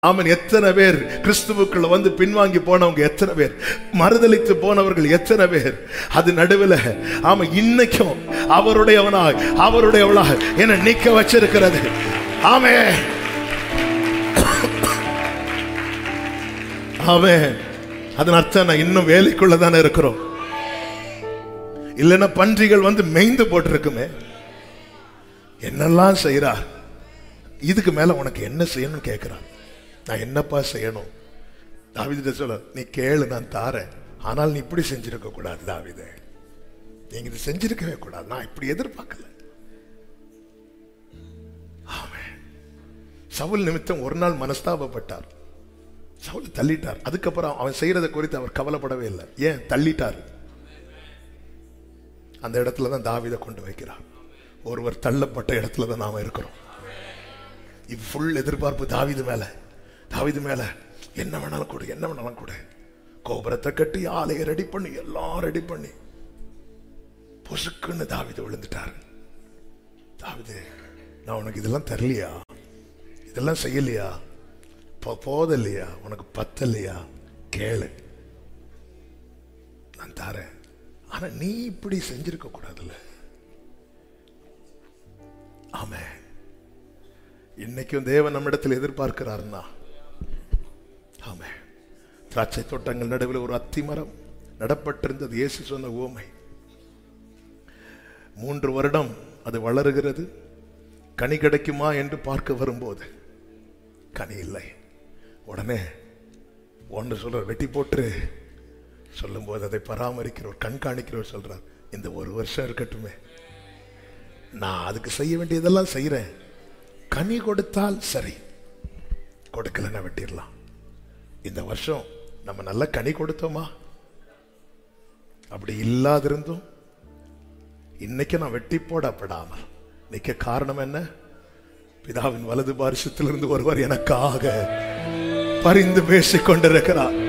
ஆமன் எத்தனை பேர் கிறிஸ்துவுக்குள்ள வந்து பின்வாங்கி போனவங்க எத்தனை பேர் மறுதலித்து போனவர்கள் எத்தனை பேர் அது நடுவில் ஆமா இன்னைக்கும் அவருடையவனாய் அவருடையவளாக என நிக்க வச்சிருக்கிறது ஆமே ஆமே அதன் அர்த்தம் நான் இன்னும் வேலைக்குள்ள தானே இருக்கிறோம் இல்லைன்னா பன்றிகள் வந்து மேய்ந்து போட்டிருக்குமே என்னெல்லாம் செய்றார் இதுக்கு மேல உனக்கு என்ன செய்யணும்னு கேட்கிறார் நான் என்னப்பா செய்யணும் தாவித சொல்ல நீ கேளு நான் தாரேன் ஆனால் நீ இப்படி செஞ்சிருக்க கூடாது தாவிதே நீங்க இது செஞ்சிருக்கவே கூடாது நான் இப்படி எதிர்பார்க்கல ஆமென். சவுல் நிமித்தம் ஒரு நாள் மனஸ்தாபப்பட்டார் சவுல் தள்ளிட்டார் அதுக்கப்புறம் அவன் செய்யறதை குறித்து அவர் கவலைப்படவே இல்லை ஏன் தள்ளிட்டார் அந்த இடத்துல தான் தாவிதை கொண்டு வைக்கிறார் ஒருவர் தள்ளப்பட்ட இடத்துல தான் நாம இருக்கிறோம் ஃபுல் எதிர்பார்ப்பு தாவிது மேல தாவிது மேல என்ன வேணாலும் கொடு என்ன வேணாலும் கொடு கோபுரத்தை கட்டி ஆலையை ரெடி பண்ணி எல்லாம் ரெடி பண்ணி பொசுக்குன்னு தாவிது விழுந்துட்டாரு தாவிது நான் உனக்கு இதெல்லாம் தரலையா இதெல்லாம் செய்யலையா போ- போதலையா உனக்கு பத்தலையா கேளு நான் தரேன் ஆனா நீ இப்படி செஞ்சிருக்க கூடாதுல்ல ஆமே இன்னைக்கும் தேவன் நம்மிடத்தில் எதிர்பார்க்கிறாருன்னா ஆமே திராட்சை தோட்டங்கள் நடுவில் ஒரு அத்தி மரம் நடப்பட்டிருந்தது இயேசு சொன்ன உவமை மூன்று வருடம் அது வளருகிறது கனி கிடைக்குமா என்று பார்க்க வரும்போது கனி இல்லை உடனே ஒன்று சொல்ற வெட்டி போட்டு சொல்லும்போது அதை பராமரிக்கிறவர் கண்காணிக்கிறவர் சொல்றார் இந்த ஒரு வருஷம் இருக்கட்டுமே நான் அதுக்கு செய்ய வேண்டியதெல்லாம் செய்யறேன் கனி கொடுத்தால் சரி கொடுக்கலன்னா வெட்டிடலாம் இந்த வருஷம் நம்ம நல்ல கனி கொடுத்தோமா அப்படி இல்லாதிருந்தும் இன்னைக்கு நான் வெட்டி போடப்படாமல் நிக்க காரணம் என்ன பிதாவின் வலது பாரிசத்திலிருந்து ஒருவர் எனக்காக பரிந்து பேசிக் கொண்டிருக்கிறார்